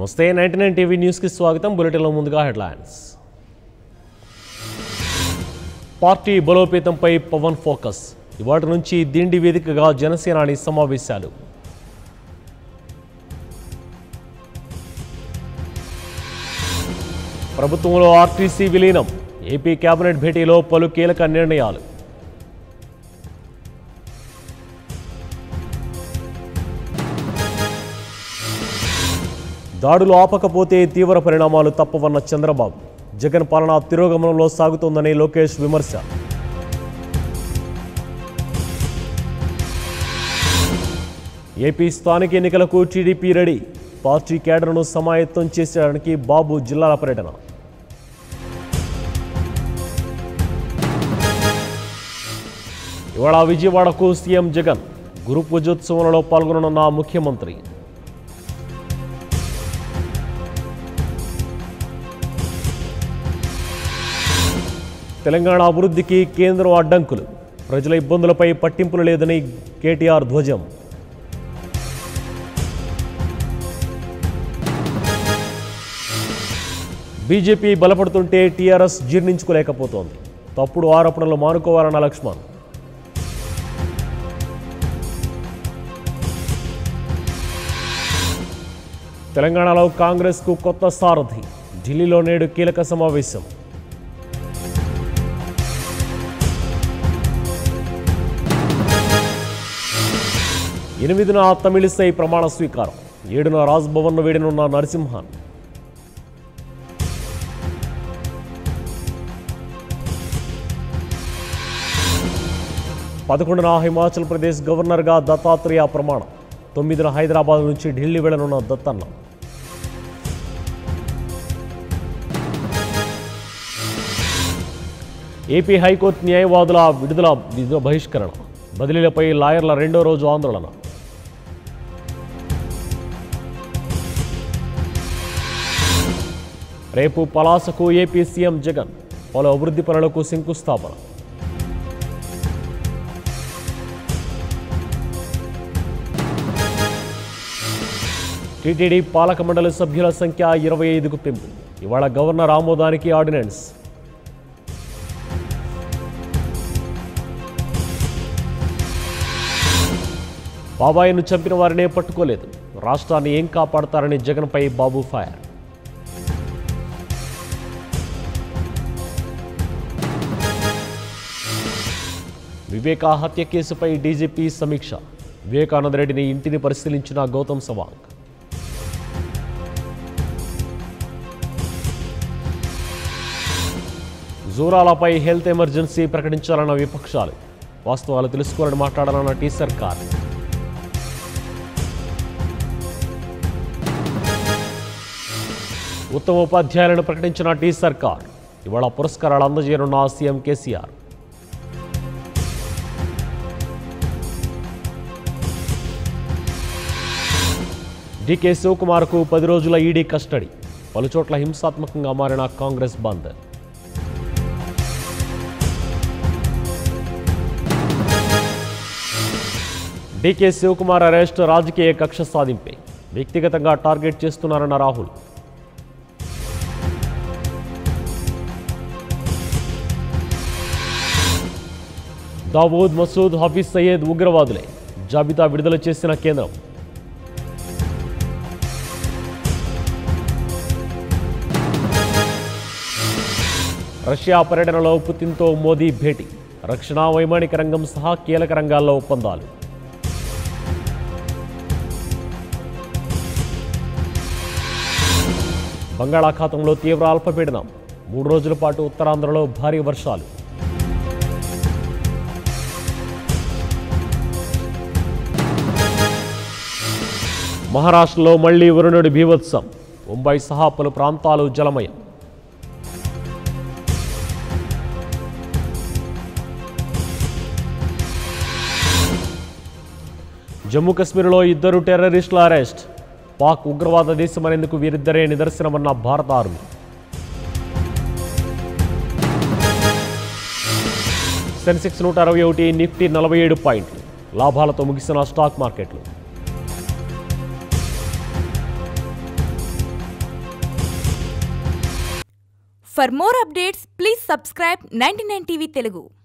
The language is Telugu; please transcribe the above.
నమస్తే నైన్టీ నైన్ టీవీ న్యూస్కి స్వాగతం బులెటిన్లో ముందుగా హెడ్లైన్స్ పార్టీ బలోపేతంపై పవన్ ఫోకస్ ఇవాటి నుంచి దిండి వేదికగా జనసేనాని సమావేశాలు ప్రభుత్వంలో ఆర్టీసీ విలీనం ఏపీ కేబినెట్ భేటీలో పలు కీలక నిర్ణయాలు దాడులు ఆపకపోతే తీవ్ర పరిణామాలు తప్పవన్న చంద్రబాబు జగన్ పాలన తిరోగమనంలో సాగుతోందని లోకేష్ విమర్శ ఏపీ స్థానిక ఎన్నికలకు టీడీపీ రెడీ పార్టీ కేడర్ను సమాయత్తం చేసేయడానికి బాబు జిల్లాల పర్యటన ఇవాళ విజయవాడకు సీఎం జగన్ గురు పూజోత్సవంలో పాల్గొననున్న ముఖ్యమంత్రి తెలంగాణ అభివృద్ధికి కేంద్రం అడ్డంకులు ప్రజల ఇబ్బందులపై పట్టింపులు లేదని కేటీఆర్ ధ్వజం బీజేపీ బలపడుతుంటే టీఆర్ఎస్ జీర్ణించుకోలేకపోతోంది తప్పుడు ఆరోపణలు మానుకోవాలన్న లక్ష్మణ్ తెలంగాణలో కాంగ్రెస్కు కొత్త సారథి ఢిల్లీలో నేడు కీలక సమావేశం ఎనిమిదిన తమిళిసై ప్రమాణ స్వీకారం ఏడున రాజ్భవన్ను వేడినున్న నరసింహన్ పదకొండున హిమాచల్ ప్రదేశ్ గవర్నర్గా దత్తాత్రేయ ప్రమాణం తొమ్మిదిన హైదరాబాద్ నుంచి ఢిల్లీ వెళ్లనున్న దత్తన్న ఏపీ హైకోర్టు న్యాయవాదుల విడుదల విధుల బహిష్కరణ బదిలీలపై లాయర్ల రెండో రోజు ఆందోళన రేపు పలాసకు ఏపీ సీఎం జగన్ పలు అభివృద్ధి పనులకు శంకుస్థాపన టీటీడీ పాలక మండలి సభ్యుల సంఖ్య ఇరవై ఐదుకు పెంపు ఇవాళ గవర్నర్ ఆమోదానికి ఆర్డినెన్స్ బాబాయిను చంపిన వారినే పట్టుకోలేదు రాష్ట్రాన్ని ఏం కాపాడతారని జగన్పై బాబు ఫైర్ వివేకా హత్య కేసుపై డీజీపీ సమీక్ష వివేకానంద రెడ్డిని ఇంటిని పరిశీలించిన గౌతమ్ సవాంగ్ జూరాలపై హెల్త్ ఎమర్జెన్సీ ప్రకటించాలన్న విపక్షాలు వాస్తవాలు తెలుసుకోవాలని మాట్లాడాలన్న టీ సర్కార్ ఉత్తమ ఉపాధ్యాయులను ప్రకటించిన టీ సర్కార్ ఇవాళ పురస్కారాలు అందజేయనున్న సీఎం కేసీఆర్ డీకే శివకుమార్కు పది రోజుల ఈడీ కస్టడీ పలుచోట్ల హింసాత్మకంగా మారిన కాంగ్రెస్ బంద్ డీకే శివకుమార్ అరెస్ట్ రాజకీయ కక్ష సాధింపే వ్యక్తిగతంగా టార్గెట్ చేస్తున్నారన్న రాహుల్ దావూద్ మసూద్ హఫీజ్ సయ్యద్ ఉగ్రవాదులే జాబితా విడుదల చేసిన కేంద్రం రష్యా పర్యటనలో పుతిన్తో మోదీ భేటీ రక్షణ వైమానిక రంగం సహా కీలక రంగాల్లో ఒప్పందాలు బంగాళాఖాతంలో తీవ్ర అల్పపీడనం మూడు రోజుల పాటు ఉత్తరాంధ్రలో భారీ వర్షాలు మహారాష్ట్రలో మళ్లీ వరుణుడి బీభత్సం ముంబై సహా పలు ప్రాంతాలు జలమయం జమ్మూ కశ్మీర్లో ఇద్దరు టెర్రరిస్టుల అరెస్ట్ పాక్ ఉగ్రవాద దేశమనేందుకు వీరిద్దరే నిదర్శనమన్న భారత ఆర్మీ సెన్సెక్స్ నూట అరవై ఒకటి నిఫ్టీ నలభై ఏడు పాయింట్లు లాభాలతో ముగిసిన స్టాక్ మార్కెట్లు for more updates please subscribe ninety TV Telugu